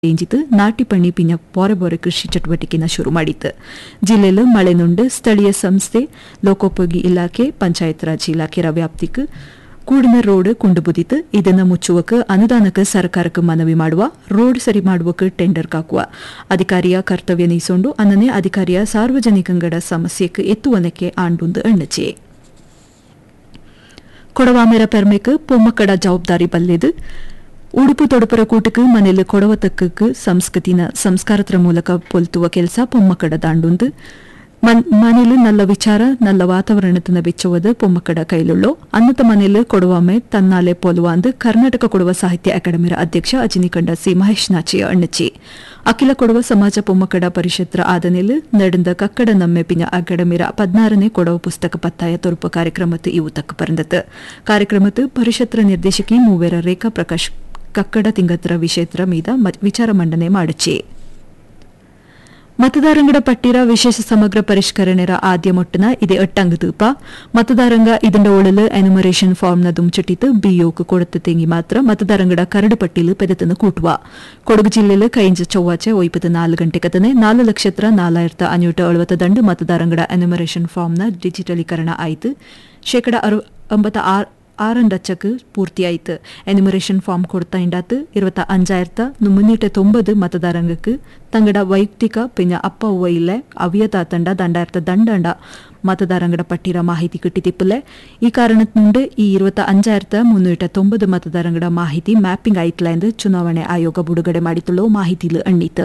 ಏಂಜಿತು ನಾಟಿ ಪಣ್ಣಿ ಪಿಂಜ ಪೊರೆ ಬೊರೆ ಕೃಷಿ ಚಟುವಟಿಕೆನ ಶುರು ಮಾಡಿತ್ತು ಜಿಲ್ಲೆಯಲ್ಲಿ ಮಳೆನುಂಡು ಸ್ಥಳೀಯ ಸಂಸ್ಥೆ ಲೋಕೋಪಯೋಗಿ ಇಲಾಖೆ ಪಂಚಾಯತ್ ರಾಜ್ ಇಲಾಖೆರ ವ್ಯಾಪ್ತಿക്ക് ಕೂಡಿನ ರೋಡ್ ಕುಂಡುಬುದಿತ್ತು ಇದನ್ನು ಮುಚ್ಚುವಕ್ಕೆ ಅನುದಾನಕ್ಕೆ ಸರ್ಕಾರಕ್ಕೆ ಮನವಿ ಮಾಡುವ ರೋಡ್ ಸರಿ ಮಾಡುವಕ್ಕೆ ಟೆಂಡರ್ ಕಾಕುವ ಅಧಿಕಾರಿಯ ಕರ್ತವ್ಯ ನೀಸೊಂಡು ಅನ್ನನೆ ಅಧಿಕಾರಿಯ ಸಾರ್ವಜನಿಕಂಗಡ ಸಮಸ್ಯೆಗೆ ಎತ್ತುವನಕ್ಕೆ ಆಂಡುಂದು ಎಣ್ಣಚೆ ಕೊಡವಾಮೆರ ಪೆರ್ಮೆಕ್ ಪೊಮ್ಮಕ್ಕಡ ಜವಾಬ್ದಾರಿ ಬಲ್ಲೆದು ಉಡುಪು ತೊಡಪರ ಕೂಟಕ್ಕೆ ಮನೆಯಲ್ಲಿ ಕೊಡವ ತಕ್ಕಕ್ಕೆ ಸಂಸ್ಕೃತಿನ ಸಂಸ್ಕಾರತರ ಮೂಲಕ ಪೊಲ್ತುವ ಕೆಲಸ ಪೊಮ್ಮಕ್ಕಡ ದಾಂಡುಂದು ಮನೇಲಿ ನಲ್ಲ ವಿಚಾರ ನಲ್ಲ ವಾತಾವರಣತನ ಬೆಚ್ಚುವುದು ಪೊಮ್ಮಕ್ಕಡ ಕೈಲುಳ್ಳೋ ಅನ್ನತ ಮನೆಯಲ್ಲಿ ಕೊಡುವಾಮೆ ತನ್ನಾಲೆ ಪೊಲುವ ಅಂದು ಕರ್ನಾಟಕ ಕೊಡುವ ಸಾಹಿತ್ಯ ಅಕಾಡೆಮಿರ ಅಧ್ಯಕ್ಷ ಅಜಿನಿಕಂಡ ಸಿ ಮಹೇಶ್ ನಾಚಿಯ ಅಣ್ಣಚಿ ಅಖಿಲ ಕೊಡುವ ಸಮಾಜ ಪೊಮ್ಮಕ್ಕಡ ಪರಿಷತ್ತರ ಆದನೆಲ್ ನಡೆದ ಕಕ್ಕಡ ನಮ್ಮೆ ಪಿನ ಅಕಾಡೆಮಿರ ಪದ್ನಾರನೇ ಕೊಡವ ಪುಸ್ತಕ ಪತ್ತಾಯ ತೊರುಪು ಕಾರ್ಯಕ್ರಮತ್ತು ಇವು ತಕ್ಕ ಪರಂದತ್ ಕಾರ್ಯಕ್ರಮತ್ತು ಪರಿಷತ್ತರ ನಿರ್ದೇಶಕಿ ಮೂವೇರ ರೇಖಾ ಪ್ರಕಾಶ್ ಕಕ್ಕಡ ತಿಂಗತ್ರ ವಿಷಯತ್ರ ಮೀದ ವಿಚಾರ ಮಂಡನೆ ಮಾಡುಚಿ ಮತದಾರಂಗಡ ಪಟ್ಟಿರ ವಿಶೇಷ ಸಮಗ್ರ ಪರಿಷ್ಕರಣೆರ ಆದ್ಯ ಮೊಟ್ಟನ ಇದೇ ಎಟ್ಟಂಗ ತೂಪ ಮತದಾರಂಗ ಇದರ ಒಳಲು ಎನುಮರೇಷನ್ ಫಾರ್ಮ್ನ ದುಂಚಟಿತ್ತು ಬಿಯೋಕ್ ಕೊಡತ್ತ ತೆಂಗಿ ಮಾತ್ರ ಮತದಾರಂಗಡ ಕರಡು ಪಟ್ಟಿಲು ಪೆದತನ ಕೂಟುವ ಕೊಡಗು ಜಿಲ್ಲೆಲು ಕೈಂಜ ಚೊವ್ವಾಚೆ ಒಯ್ಪತ್ತು ನಾಲ್ಕು ಗಂಟೆ ಕತನೆ ನಾಲ್ಕು ಲಕ್ಷತ್ರ ನಾಲಾಯಿರತ್ತ ಅನ್ಯೂಟ ಅಳುವತ್ತ ದಂಡು ಮತದಾರಂಗಡ ಎನುಮರೇಷನ್ ಫಾರ್ಮ್ನ ಡಿಜಿಟಲೀಕರಣ ಆಯಿತು ಶೇಕಡ ಒಂಬತ್ತ ಆರಂಡಚ್ಚക്ക് പൂർത്തിയായിട്ട് എനുമറേഷൻ ഫോം കൊടുത്ത ഇണ്ടാത്ത് ഇരുപത്തി അഞ്ചായിരത്ത മുന്നൂറ്റി തൊമ്പത് മതദാരങ്ങൾക്ക് തങ്ങളുടെ വൈಯಕ್ತಿಕ പിന്നെ ಅಪ್ಪ ಅವ್ವ ಇಲ್ಲೇ ಅವ್ಯತ ತಂಡ ದಂಡಾಯಿರತ ದಂಡಂಡ ಮತದಾರಂಗಡ ಪಟ್ಟಿರ ಮಾಹಿತಿ കിട്ടിത്തിപ്പില്ലെ ಈ ಕಾರಣದಿಂದ ಈ ഇരുപത്തി അഞ്ചായിരത്ത മുന്നൂറ്റി ತೊಂಬದು ಮತದಾರಂಗಡ ಮಾಹಿತಿ ಮ್ಯಾಪಿಂಗ್ ಆಯ್ತಲ್ಲ ಎಂದು ಚುನಾವಣೆ ಆಯೋಗ ಬಿಡುಗಡೆ ಮಾಡಿത്തുള്ളൂ ಮಾಹಿತಿಲು ಎಣ್ಣೀತು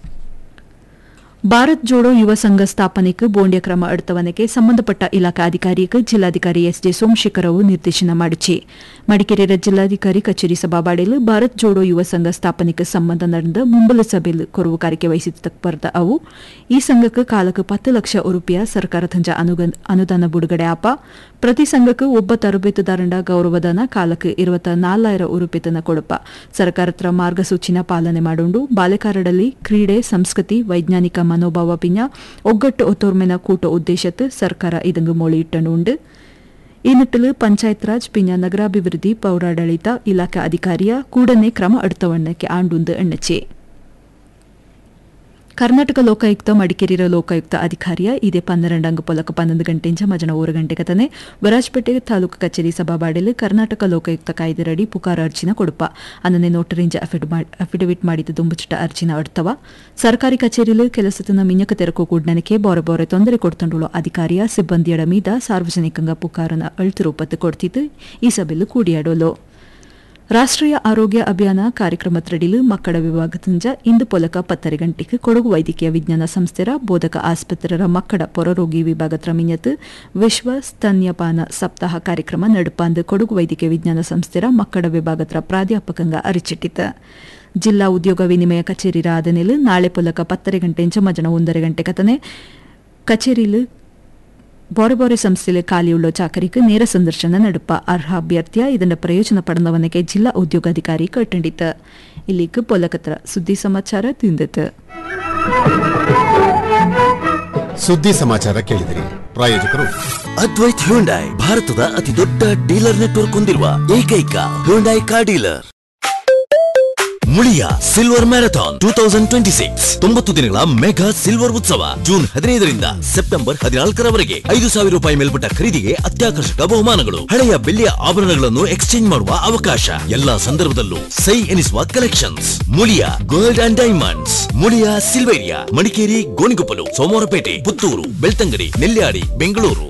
ಭಾರತ್ ಜೋಡೋ ಯುವ ಸಂಘ ಸ್ಥಾಪನೆಗೆ ಬೋಂಡ್ಯ ಕ್ರಮ ಎಡ್ತವನಕ್ಕೆ ಸಂಬಂಧಪಟ್ಟ ಇಲಾಖಾ ಅಧಿಕಾರಿಗೆ ಜಿಲ್ಲಾಧಿಕಾರಿ ಎಸ್ ಜೆ ಸೋಮಶೇಖರ್ ಅವು ನಿರ್ದೇಶನ ಮಾಡಿಚಿ ಮಡಿಕೇರಿಯ ಜಿಲ್ಲಾಧಿಕಾರಿ ಕಚೇರಿ ಸಭಾಬಾಡೆಲು ಭಾರತ್ ಜೋಡೋ ಯುವ ಸಂಘ ಸ್ಥಾಪನೆಗೆ ಸಂಬಂಧ ನಡೆದ ಮುಂಬಲ ಸಭೆಯಲ್ಲಿ ಕೊರವು ಕಾರ್ಯಕ್ಕೆ ವಹಿಸಿದ ಬರ್ದ ಅವು ಈ ಸಂಘಕ್ಕೆ ಕಾಲಕ್ಕೆ ಪತ್ತು ಲಕ್ಷ ರೂಪಾಯಿ ಸರ್ಕಾರ ತಂಜ ಅನುದಾನ ಬಿಡುಗಡೆ ಆಪ ಪ್ರತಿ ಸಂಘಕ್ಕೆ ಒಬ್ಬ ತರಬೇತುದಾರಂಡ ಗೌರವಧನ ಕಾಲಕ್ಕೆ ಇರುವತ್ತ ನಾಲ್ಕಾಯಿರ ರೂಪಾಯಿತನ ಕೊಡಪ ಸರ್ಕಾರತ್ರ ಮಾರ್ಗಸೂಚಿನ ಪಾಲನೆ ಮಾಡೋಂಡು ಬಾಲೆಕಾರಡಲ್ಲಿ ಕ್ರೀಡೆ ಸಂಸ್ಕೃತಿ ವೈಜ್ಞಾನಿಕ ಮನೋಭಾವ ಪಿಂಜ ಒಗ್ಗಟ್ಟು ಒತ್ತೋರ್ಮೆನ ಕೂಟ ಉದ್ದೇಶತ್ ಸರ್ಕಾರ ಇದಂಗು ಮொழியிட்டனுண்டு ಈ ನಿಟ್ಟಿಲು ಪಂಚಾಯತ್ ರಾಜ್ ಪಿಂಜ ನಗರಾಭಿವೃದ್ಧಿ ಪೌರಾಡಳಿತ ಇಲಾಖೆ ಅಧಿಕಾರಿಯ ಕೂಡನೆ ಕ್ರಮ ಅಡ್ತವಣ್ಣಕ್ಕೆ ಆಂಡುಂದು ಎಣ್ಣಚೆ ಕರ್ನಾಟಕ ಲೋಕಾಯುಕ್ತ ಮಡಿಕೇರಿಯ ಲೋಕಾಯುಕ್ತ ಅಧಿಕಾರಿಯ ಇದೇ ಪನ್ನೆರಡಂಗ ಪೊಲಕ ಪನ್ನೊಂದು ಗಂಟೆಂಚ ಮಜನ ಮೂರು ಗಂಟೆ ಕತನೆ ವರಾಜ್ಪೇಟೆ ತಾಲೂಕು ಕಚೇರಿ ಸಭಾಬಾಡೆಲು ಕರ್ನಾಟಕ ಲೋಕಾಯುಕ್ತ ಕಾಯ್ದೆರಡಿ ಪುಕಾರ ಅರ್ಜಿನ ಕೊಡುಪ ಅನ್ನನೆ ನೋಟರಿಂಜ ಅಫಿಡವಿಟ್ ಮಾಡಿದ ದುಂಬುಚಿಟ ಅರ್ಜಿನ ಅಡ್ತವ ಸರ್ಕಾರಿ ಕಚೇರಿಲು ಕೆಲಸತನ ಮಿಂಜಕ ತೆರಕು ಕೂಡ್ನನಕ್ಕೆ ಬೋರೆ ಬೋರೆ ತೊಂದರೆ ಕೊಡ್ತಂಡುಳು ಅಧಿಕಾರಿಯ ಸಿಬ್ಬಂದಿಯಡ ಮೀದ ಸಾರ್ವಜನಿಕಂಗ ಪುಕಾರನ ಅಳ್ತು ರೂಪತ್ತು ಕೊಡ್ತಿದ್ದು ಈ ಸಭೆಲು ಕೂಡಿಯಾಡೋಲು ರಾಷ್ಟ್ರೀಯ ಆರೋಗ್ಯ ಅಭಿಯಾನ ಕಾರ್ಯಕ್ರಮತ್ರಡಿಲು ಮಕ್ಕಳ ವಿಭಾಗದಿಂದ ಇಂದು ಪೊಲಕ ಪತ್ತರೆ ಗಂಟೆಗೆ ಕೊಡಗು ವೈದ್ಯಕೀಯ ವಿಜ್ಞಾನ ಸಂಸ್ಥೆರ ಬೋಧಕ ಆಸ್ಪತ್ರೆರ ಮಕ್ಕಳ ಪೊರರೋಗಿ ವಿಭಾಗತ್ರ ಮಿಂಜತ್ ವಿಶ್ವ ಸ್ತನ್ಯಪಾನ ಸಪ್ತಾಹ ಕಾರ್ಯಕ್ರಮ ನಡುಪಾಂದು ಕೊಡಗು ವೈದ್ಯಕೀಯ ವಿಜ್ಞಾನ ಸಂಸ್ಥೆರ ಮಕ್ಕಳ ವಿಭಾಗತ್ರ ಪ್ರಾಧ್ಯಾಪಕಂಗ ಅರಿಚಿಟ್ಟಿತ ಜಿಲ್ಲಾ ಉದ್ಯೋಗ ವಿನಿಮಯ ಕಚೇರಿ ಆದನೆಲು ನಾಳೆ ಪೊಲಕ ಪತ್ತರೆ ಗಂಟೆಂಚ ಮಜನ ಒಂದರೆ ಗಂಟೆ ಕತನೆ ಕಚೇರಿಲು ಬೋರೆ ಬೋರೆ ಸಂಸ್ಥೆಯಲ್ಲಿ ಖಾಲಿಯುಳ್ಳ ಚಾಕರಿಗೆ ನೇರ ಸಂದರ್ಶನ ನಡುಪ ಅರ್ಹ ಅಭ್ಯರ್ಥಿಯ ಇದರ ಪ್ರಯೋಜನ ಪಡೆದವನಿಗೆ ಜಿಲ್ಲಾ ಉದ್ಯೋಗಾಧಿಕಾರಿ ಕಟ್ಟಂಡಿತ ಇಲ್ಲಿಗೆ ಪೊಲಕತ್ರ ಸುದ್ದಿ ಸಮಾಚಾರ ತಿಂದಿತು ಸುದ್ದಿ ಸಮಾಚಾರ ಕೇಳಿದಿರಿ ಪ್ರಾಯೋಜಕರು ಅದ್ವೈತ್ ಹ್ಯುಂಡೈ ಭಾರತದ ಅತಿ ದೊಡ್ಡ ಡೀಲರ್ ನೆಟ್ವರ್ಕ್ ಹೊಂದಿರುವ ಏಕೈಕ Hyundai car dealer Muliya silver marathon two thousand twenty six ತೊಂಬತ್ತು ದಿನಗಳ ಮೆಗಾ ಸಿಲ್ವರ್ ಉತ್ಸವ ಜೂನ್ ಹದಿನೈದರಿಂದ ಸೆಪ್ಟೆಂಬರ್ ಹದಿನಾಲ್ಕರವರೆಗೆ ಐದು ಸಾವಿರ ರೂಪಾಯಿ ಮೇಲ್ಪಟ್ಟ ಖರೀದಿಗೆ ಅತ್ಯಾಕರ್ಷಕ ಬಹುಮಾನಗಳು ಹಳೆಯ ಬೆಳ್ಳಿಯ ಆಭರಣಗಳನ್ನು ಎಕ್ಸ್ಚೇಂಜ್ ಮಾಡುವ ಅವಕಾಶ ಎಲ್ಲಾ ಸಂದರ್ಭದಲ್ಲೂ ಸೈ ಎನಿಸುವ collections Muliya gold and diamonds Muliya Silveria Madikeri Gonikoppal Somwarpet Puttur Belthangady Nelyadi Bengaluru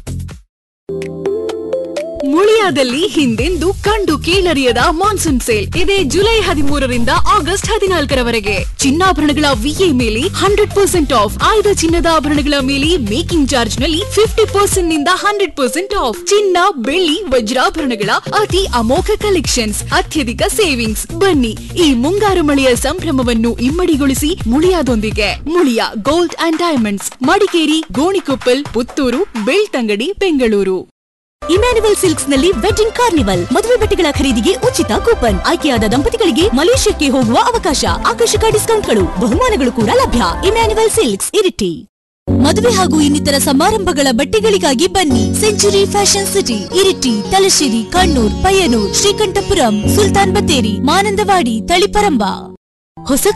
ಮುಳಿಯಾದಲ್ಲಿ ಹಿಂದೆಂದು ಕಂಡು ಕೇಳರಿಯದ ಮಾನ್ಸೂನ್ ಸೇಲ್ ಇದೆ ಜುಲೈ ಹದಿಮೂರರಿಂದ ಆಗಸ್ಟ್ ಹದಿನಾಲ್ಕರವರೆಗೆ ಚಿನ್ನಾಭರಣಗಳ ವಿಎ ಮೇಲೆ ಹಂಡ್ರೆಡ್ ಪರ್ಸೆಂಟ್ ಆಫ್ ಆಯ್ದ ಚಿನ್ನದ ಆಭರಣಗಳ ಮೇಲೆ ಮೇಕಿಂಗ್ ಚಾರ್ಜ್ ನಲ್ಲಿ ಫಿಫ್ಟಿ ಪರ್ಸೆಂಟ್ ನಿಂದ ಹಂಡ್ರೆಡ್ ಪರ್ಸೆಂಟ್ ಆಫ್ ಚಿನ್ನ ಬೆಳ್ಳಿ ವಜ್ರಾಭರಣಗಳ ಅತಿ ಅಮೋಘ ಕಲೆಕ್ಷನ್ಸ್ ಅತ್ಯಧಿಕ ಸೇವಿಂಗ್ಸ್ ಬನ್ನಿ ಈ ಮುಂಗಾರು ಮಳೆಯ ಸಂಭ್ರಮವನ್ನು ಇಮ್ಮಡಿಗೊಳಿಸಿ ಮುಳಿಯಾದೊಂದಿಗೆ Muliya gold and diamonds Madikeri Gonikoppal Puttur Belthangady Bengaluru Emmanuel silks ನಲ್ಲಿ ವೆಡ್ಡಿಂಗ್ ಕಾರ್ನಿವಲ್ ಮದುವೆ ಬಟ್ಟೆಗಳ ಖರೀದಿಗೆ ಉಚಿತ ಕೂಪನ್ ಆಯ್ಕೆಯಾದ ದಂಪತಿಗಳಿಗೆ ಮಲೇಷ್ಯಾಕ್ಕೆ ಹೋಗುವ ಅವಕಾಶ ಆಕರ್ಷಕ ಡಿಸ್ಕೌಂಟ್ಗಳು ಬಹುಮಾನಗಳು ಕೂಡ ಲಭ್ಯ ಇಮ್ಯಾನ್ಯುವಲ್ ಸಿಲ್ಕ್ಸ್ ಇರಿಟಿ ಮದುವೆ ಹಾಗೂ ಇನ್ನಿತರ ಸಮಾರಂಭಗಳ ಬಟ್ಟೆಗಳಿಗಾಗಿ ಬನ್ನಿ Century Fashion City Iritty Thalassery Kannur Payyanur Sreekandapuram Sultan Bathery Mananthavady Taliparamba ಹೊಸ